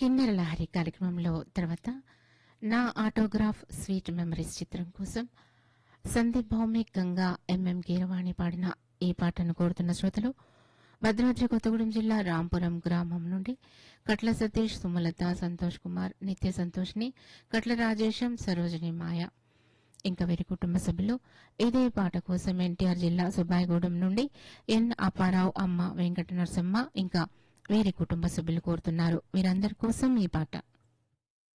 కిన్నెర లహరి కార్యక్రమంలో తర్వాత నా ఆటోగ్రాఫ్ స్వీట్ మెమరీస్ చిత్రం కోసం సందీప్ భౌమిక్ గంగా ఎంఎం కీరవాణి పాడిన ఈ పాటను కోరుతున్న శ్రోతలు భద్రాద్రి కొత్తగూడెం జిల్లా రాంపురం గ్రామం నుండి కట్ల సతీష్ సుమలత సంతోష్ కుమార్ నిత్య సంతోష్ని కట్ల రాజేశం సరోజిని మాయ ఇంకా వీరి కుటుంబ సభ్యులు ఇదే పాట కోసం ఎన్టీఆర్ జిల్లా సుబ్బాయిగూడెం నుండి ఎన్ అప్పారావు అమ్మ వెంకట నరసమ్మ ఇంకా వీరి కుటుంబ సభ్యులు కోరుతున్నారు వీరందరి కోసం ఈ పాట